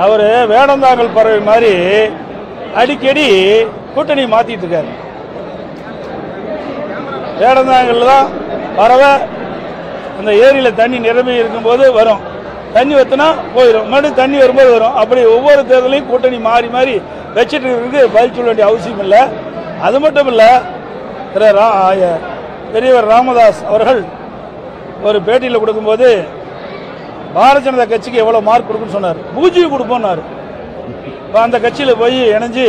அவர் வேடந்தாங்கல் பறவை மாதிரி அடிக்கடி கூட்டணி மாத்திட்டு இருக்காரு வேடந்தாங்கல் தான் பறவை அந்த ஏரியில் தண்ணி நிரம்பி இருக்கும்போது வரும் தண்ணி வத்தினா போயிடும் மறுபடியும் தண்ணி வரும்போது வரும் அப்படி ஒவ்வொரு தேர்தலையும் கூட்டணி மாறி மாறி வச்சுட்டு இருக்கிறதுக்கு பதில் சொல்ல வேண்டிய அவசியம் இல்லை அது மட்டும் இல்லை திரு ரா- ஆய- பெரியவர் ராமதாஸ் அவர்கள் ஒரு பேட்டியில் கொடுக்கும்போது பாரதிய ஜனதா கட்சிக்கு எவ்வளோ மார்க் கொடுக்குன்னு சொன்னார் பூஜ்ஜியம் கொடுப்போம்னாரு இப்போ அந்த கட்சியில் போய் இணைஞ்சு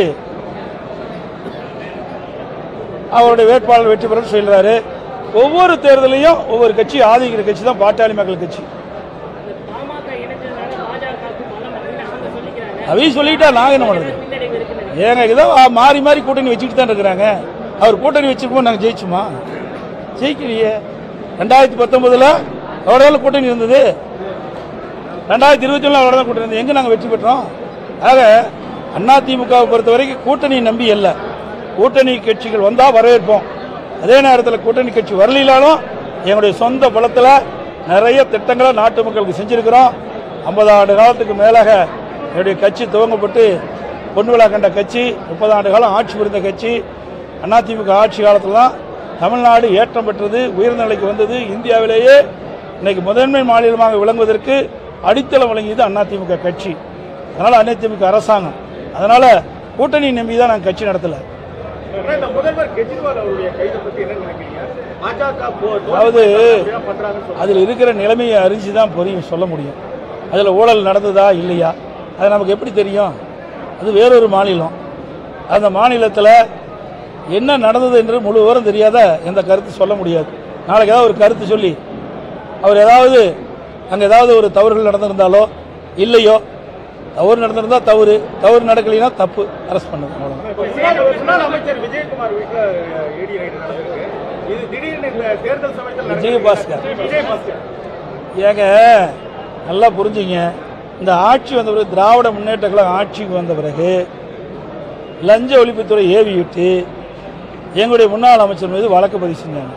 அவருடைய வேட்பாளர் வெற்றி பெறும் சொல்றாரு ஒவ்வொரு தேர்தலையும் ஒவ்வொரு கட்சி ஆதரிக்கிற கட்சி தான் பாட்டாளி மக்கள் கட்சி பாமக இணைஞ்சதுனால பாஜகவுக்கு பலம் அப்படின்னு அவங்க சொல்லிக்கிறாங்க அவையும் சொல்லிட்டா நாங்க என்ன பண்ணுறது பின்னடைவு இருக்குன்னு ஏங்க இதை மாறி மாறி கூட்டணி வச்சுட்டு தான் இருக்கிறாங்க அவர் கூட்டணி வச்சிருக்கோம் நாங்கள் ஜெயிச்சுமா ஜெயிக்கலையே ரெண்டாயிரத்தி பத்தொன்பதுல அவரோட கூட்டணி இருந்தது ரெண்டாயிரத்தி இருபத்தி ஒன்றில் அவரோட கூட்டணி இருந்தது எங்கே நாங்கள் வெற்றி பெற்றோம் ஆக அதிமுகவை பொறுத்த வரைக்கும் கூட்டணி நம்பி அல்ல கூட்டணி கட்சிகள் வந்தால் வரவேற்போம் அதே நேரத்தில் கூட்டணி கட்சி வரலினாலும் எங்களுடைய சொந்த பலத்தில் நிறைய திட்டங்களை நாட்டு மக்களுக்கு செஞ்சிருக்கிறோம் ஐம்பது ஆண்டு காலத்துக்கு மேலாக என்னுடைய கட்சி துவங்கப்பட்டு பொன் விழா கண்ட கட்சி முப்பது ஆண்டு காலம் ஆட்சி புரிந்த கட்சி அதிமுக ஆட்சி காலத்தில் தான் தமிழ்நாடு ஏற்றம் பெற்றது உயர்ந்த நிலைக்கு வந்தது இந்தியாவிலேயே இன்னைக்கு முதன்மை மாநிலமாக விளங்குவதற்கு அடித்தளம் வழங்கியது அதிமுக கட்சி அதனால அதிமுக அரசாங்கம் அதனால கூட்டணி நம்பி தான் நாங்கள் கட்சி நடத்தல ஆனா இந்த முதல்வர் கெஜ்ரிவால் அவருடைய கைதை பத்தி என்ன நினைக்கிறீங்க பாஜக போ- அதாவது அப்படிதான் பண்றாங்கன்னு சொல்றாங்க. அதில் இருக்கிற நிலைமையை அறிஞ்சு தான் புரியும் சொல்ல முடியும் அதில் ஊழல் நடந்ததா இல்லையா அது நமக்கு எப்படி தெரியும் அது வேறொரு மாநிலம் அந்த மாநிலத்தில் என்ன நடந்தது என்று முழு விவரம் தெரியாத எந்த கருத்து சொல்ல முடியாது நாளைக்கு ஏதாவது ஒரு கருத்து சொல்லி அவர் ஏதாவது அங்கே ஏதாவது ஒரு தவறுகள் நடந்திருந்தாலோ இல்லையோ தவறு நடந்திருந்தா தவறு தவறு நடக்கலைன்னா தப்பு அரெஸ்ட் பண்ணுது அவ்வளவுதான் இப்ப முன்னாள் முன்னாள் அமைச்சர் விஜயகுமார் வீட்டுல ஏடி ரைடு நடந்திருக்கு இது திடீர்னு இந்த தேர்தல் சமயத்தில் நடக்குது. விஜயபாஸ்கர். விஜயபாஸ்கர் ஏங்க நல்லா புரிஞ்சுங்க இந்த ஆட்சி வந்த பிறகு திராவிட முன்னேற்ற கழகம் ஆட்சிக்கு வந்த பிறகு லஞ்ச ஒழிப்புத்துறை ஏவி விட்டு எங்களுடைய முன்னாள் அமைச்சர் மீது வழக்கு பதிவு செஞ்சாங்க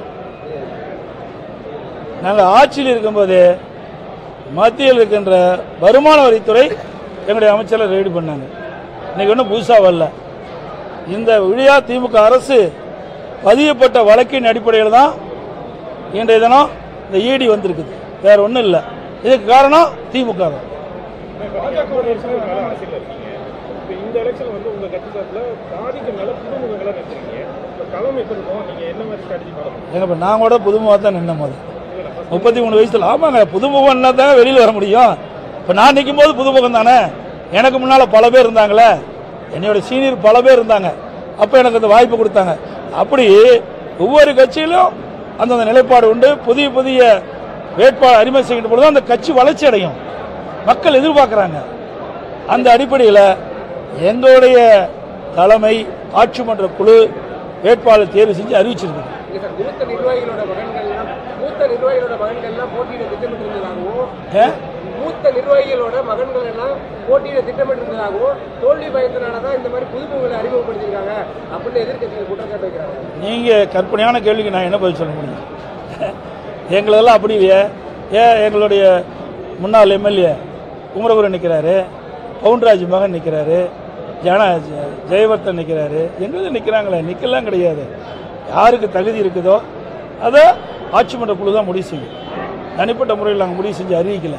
நாங்கள் ஆட்சியில் இருக்கும்போது மத்தியில் இருக்கின்ற வருமான வரித்துறை எங்களுடைய அமைச்சரை ரெய்டு பண்ணாங்க இன்னைக்கு ஒன்றும் புதுசாக வரல இந்த விழியா திமுக அரசு பதியப்பட்ட வழக்கின் அடிப்படையில் தான் இன்றைய தினம் இந்த ஈடி வந்திருக்குது வேற ஒன்றும் இல்லை இதுக்கு காரணம் திமுக தான் பாஜக ஒரு வருஷம் நல்ல அரசியல் இருக்கீங்க இப்ப இந்த எலெக்ஷன் வந்து உங்க கட்சி சார்பில் தாதிக்கு மேல புதுமுகங்களா நினைக்கிறீங்க இப்ப களம் எப்படி இருக்கும் நீங்க என்ன மாதிரி ஸ்ட்ராட்டஜி பண்ணணும் எங்க இப்போ நான் கூட புதுமுகமாக தான் நின்ன போது முப்பத்தி மூணு வயசுல ஆமாங்க புதுமுகம்னா தான் வெளியில் வர முடியும் இப்போ நான் நிற்கும் போது புதுமுகம் தானே எனக்கு முன்னால் பல பேர் இருந்தாங்களே என்னோட சீனியர் பல பேர் இருந்தாங்க அப்போ எனக்கு அந்த வாய்ப்பு கொடுத்தாங்க அப்படி ஒவ்வொரு கட்சியிலும் அந்தந்த நிலைப்பாடு உண்டு புதிய புதிய வேட்பாளர் அறிமுகம் செய்கின்ற பொழுது அந்த கட்சி வளர்ச்சி அடையும் மக்கள் எதிர்பார்க்குறாங்க அந்த அடிப்படையில் எங்களுடைய தலைமை ஆட்சி மன்ற குழு வேட்பாளர் தேர்வு செஞ்சு அறிவிச்சிருக்கு இல்ல சார் மூத்த நிர்வாகிகளோட மகன்கள்லாம் மூத்த நிர்வாகிகளோட மகன்கள்லாம் போட்டியிட திட்டமிட்டிருந்ததாகவும் ஏ? மூத்த நிர்வாகிகளோட மகன்கள் எல்லாம் போட்டியிட திட்டமிட்டிருந்ததாகவும் தோல்வி பயத்தினால தான் இந்த மாதிரி புதுமுகங்களை அறிமுகப்படுத்தியிருக்காங்க அப்படின்னு எதிர்க்கட்சிகள் குற்றச்சாட்டு வைக்கிறாங்க நீங்கள் கற்பனையான கேள்விக்கு நான் என்ன பதில் சொல்ல முடியும் எங்களதெல்லாம் அப்படி இல்லையே ஏன் எங்களுடைய முன்னாள் எம்எல்ஏ குமரகுரு நிற்கிறாரு பவுன்ராஜ் மகன் நிற்கிறாரு ஜன ஜ- ஜெயவர்தன் நிற்கிறாரு எங்களுக்கு நிற்கிறாங்களே நிற்கலாம் கிடையாது யாருக்கு தகுதி இருக்குதோ அதை ஆட்சி மன்ற குழு தான் முடிவு செய்யும் தனிப்பட்ட முறையில் நாங்கள் முடிவு செஞ்சு அறிவிக்கல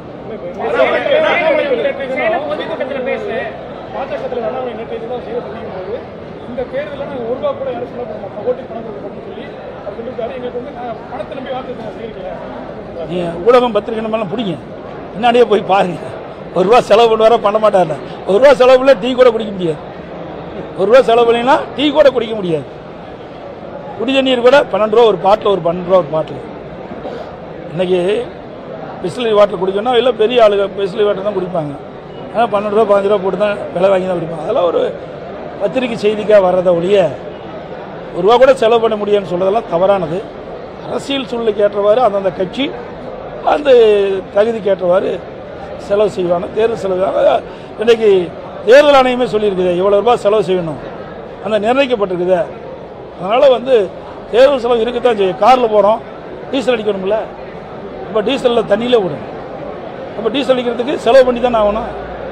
சேலம் பொதுக்கூட்டத்தில் பேசுறேன் பாஜகத்தில் அண்ணாமலை நேற்று இதுதான் செய்ய சொல்லிக்கும் போது இந்த தேர்தலில் நாங்கள் ஒரு ரூபா கூட யாரும் சொல்ல மாட்டோம் ஓட்டு பணம் கொடுக்க சொல்லி அவர் சொல்லியிருக்காரு எங்களுக்கு வந்து நான் பணத்தை நம்பி வாக்கு செய்யல நீ ஊடகம் பத்திரிகை நம்மளாம் பிடிங்க பின்னாடியே போய் பாருங்க ஒரு ரூபா செலவு பண்ணுவாரா பண்ண மாட்டாரு ஒரு ரூபா செலவு பண்ணல டீ கூட குடிக்க முடியாது ஒரு ரூபா செலவு பண்ணினா டீ கூட குடிக்க முடியாது குடி தண்ணீர் கூட பன்னெண்டு ரூபா ஒரு பாட்டில் ஒரு பன்னெண்டு ரூபா ஒரு பாட்டில் இன்னைக்கு பிஸ்லரி வாட்டர் குடிக்கணும் இல்லை பெரிய ஆளுங்க பிஸ்லரி வாட்டர் தான் குடிப்பாங்க ஆனால் பன்னெண்டு ரூபா பதினஞ்சு ரூபா போட்டு தான் விலை வாங்கி தான் குடிப்பாங்க அதெல்லாம் ஒரு பத்திரிக்கை செய்திக்காக வர்றதை ஒழிய ஒரு ரூபா கூட செலவு பண்ண முடியும்னு சொல்றதெல்லாம் தவறானது அரசியல் சூழ்நிலைக்கு ஏற்றவாறு அந்தந்த கட்சி அந்த தகுதிக்கு ஏற்றவாறு செலவு செய்வாங்க தேர்தல் செலவு அதாவது இன்னைக்கு தேர்தல் ஆணையமே சொல்லியிருக்குது இவ்வளோ ரூபாய் செலவு செய்யணும் அந்த நிர்ணயிக்கப்பட்டிருக்குது அதனால் வந்து தேர்தல் செலவு இருக்கத்தான் செய்யும் காரில் போகிறோம் டீசல் அடிக்கணும்ல இப்போ டீசலில் தண்ணியிலே விடும் அப்போ டீசல் அடிக்கிறதுக்கு செலவு பண்ணி தானே ஆகணும்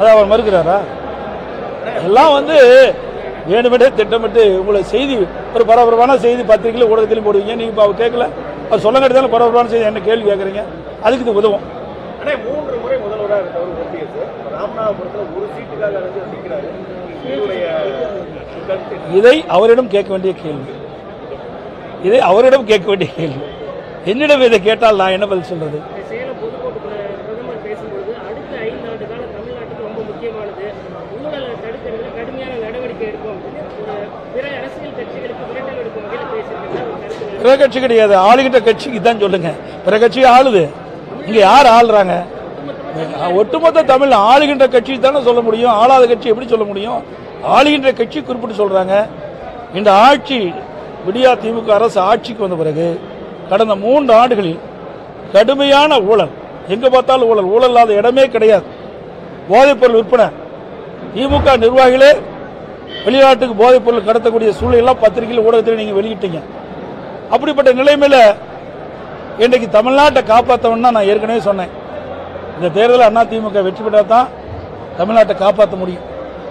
அதை அவர் மறுக்கிறாரா எல்லாம் வந்து வேணுமெண்டே திட்டமிட்டு உங்களை செய்தி ஒரு பரபரப்பான செய்தி பத்திரிகையில் ஊடகத்திலையும் போடுவீங்க நீங்கள் இப்போ அவர் கேட்கல அவர் சொல்ல தானே பரபரப்பான செய்தி என்ன கேள்வி கேட்குறீங்க அதுக்கு இது உதவும் ஆனா மூன்று முறை முதல்வராக இருந்தவர் ஓபிஎஸ் ராமநாதபுரத்துல ஒரு சீட்டுக்காக வந்து நிற்கிறாரு உங்களுடைய கருத்து என்ன? இதை அவரிடம் கேட்க வேண்டிய கேள்வி இதை அவரிடம் கேட்க வேண்டிய கேள்வி என்னிடம் இதை கேட்டால் நான் என்ன பதில் சொல்றது இந்த சேலம் பொதுக்கூட்டத்தில் பிரதமர் பேசும்பொழுது அடுத்த ஐந்து ஆண்டு காலம் தமிழ்நாட்டுக்கு ரொம்ப முக்கியமானது ஊழலை தடுக்கிறதுல கடுமையான நடவடிக்கை எடுக்கும் ஒரு பிற அரசியல் கட்சிகளுக்கு மிரட்டல் எடுக்கும் வகையில் பேசியிருக்கிறது ஒரு கருத்து பிற கட்சி கிடையாது ஆளுகிட்ட கட்சிக்கு தான் சொல்லுங்க பிற கட்சி ஆளுது இங்க யார் ஆளுறாங்க ஒட்டுமொத்த தமிழ் ஆளுகின்ற கட்சி தானே சொல்ல முடியும் ஆளாத கட்சி எப்படி சொல்ல முடியும் ஆளுகின்ற கட்சி குறிப்பிட்டு சொல்றாங்க இந்த ஆட்சி விடியா திமுக அரசு ஆட்சிக்கு வந்த பிறகு கடந்த மூன்று ஆண்டுகளில் கடுமையான ஊழல் எங்க பார்த்தாலும் ஊழல் ஊழல் இல்லாத இடமே கிடையாது போதைப்பொருள் விற்பனை திமுக நிர்வாகிகளே வெளிநாட்டுக்கு போதைப்பொருள் கடத்தக்கூடிய சூழலாம் பத்திரிகையில் ஊடகத்தில் நீங்க வெளியிட்டீங்க அப்படிப்பட்ட நிலைமையில இன்றைக்கு தமிழ்நாட்டை காப்பாற்றணும்னா நான் ஏற்கனவே சொன்னேன் இந்த தேர்தலில் அண்ணா திமுக வெற்றி பெற்றால் தான் தமிழ்நாட்டை காப்பாற்ற முடியும்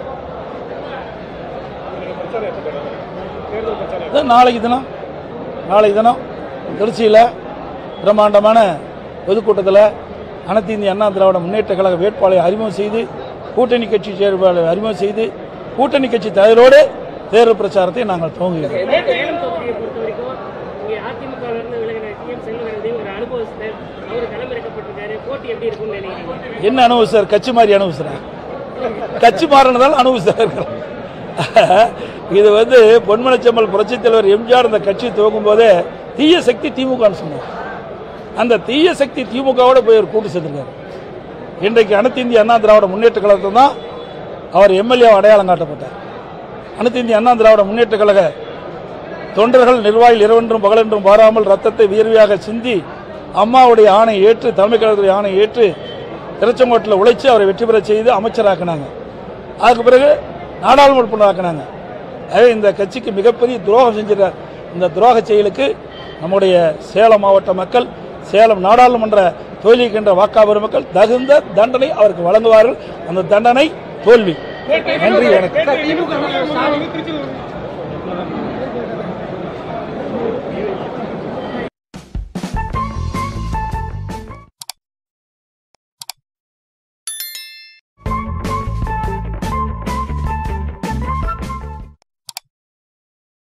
இது நாளைக்கு தினம் நாளைக்கு தினம் திருச்சியில் பிரம்மாண்டமான பொதுக்கூட்டத்தில் அனைத்து இந்திய அண்ணா திராவிட முன்னேற்ற கழக வேட்பாளரை அறிமுகம் செய்து கூட்டணி கட்சி செயற்பாளரை அறிமுகம் செய்து கூட்டணி கட்சி தலைவரோடு தேர்தல் பிரச்சாரத்தை நாங்கள் துவங்குகிறோம் சேலம் தொகுதியை பொறுத்த வரைக்கும் இங்கே அதிமுக இருந்து விலகின சிஎம் செல்வகணேசன் ஒரு அனுபவஸ்தர் அவர் களமிறக்கப்பட்டிருக்காரு போட்டி எப்படி இருக்கும்னு நினைக்கிறீங்க என்ன அனுபவிச்சார் கட்சி மாதிரி அனுபவிச்சார் கட்சி மாறினதால் அனுபவிச்சார் இது வந்து பொன்மனச்செம்மல் புரட்சித் தலைவர் எம்ஜிஆர் இந்த கட்சி துவங்கும் போதே தீய சக்தி திமுகன்னு சொன்னார் அந்த தீய சக்தி திமுகவோட போய் ஒரு கூட்டு சேர்ந்திருக்காரு இன்றைக்கு அனைத்து இந்திய அண்ணா திராவிட முன்னேற்ற கழகத்தில் தான் அவர் எம்எல்ஏ அடையாளம் காட்டப்பட்டார் அனைத்து இந்திய அண்ணா திராவிட முன்னேற்ற கழக தொண்டர்கள் நிர்வாகிகள் இரவென்றும் பகலென்றும் பாராமல் ரத்தத்தை வியர்வையாக சிந்தி அம்மாவுடைய ஆணை ஏற்று தலைமை கழகத்துடைய ஆணை ஏற்று திருச்செங்கோட்டில் உழைச்சு அவரை வெற்றி பெற செய்து அமைச்சராக்கினாங்க அதுக்கு பிறகு நாடாளுமன்ற உறுப்பினராக்கினாங்க அதே இந்த கட்சிக்கு மிகப்பெரிய துரோகம் செஞ்சிருக்கார் இந்த துரோக செயலுக்கு நம்முடைய சேலம் மாவட்ட மக்கள் சேலம் நாடாளுமன்ற தொழிலிக்கின்ற வாக்காளர் மக்கள் தகுந்த தண்டனை அவருக்கு வழங்குவார்கள் அந்த தண்டனை தோல்வி நன்றி வணக்கம் திமுக வந்து திருச்சி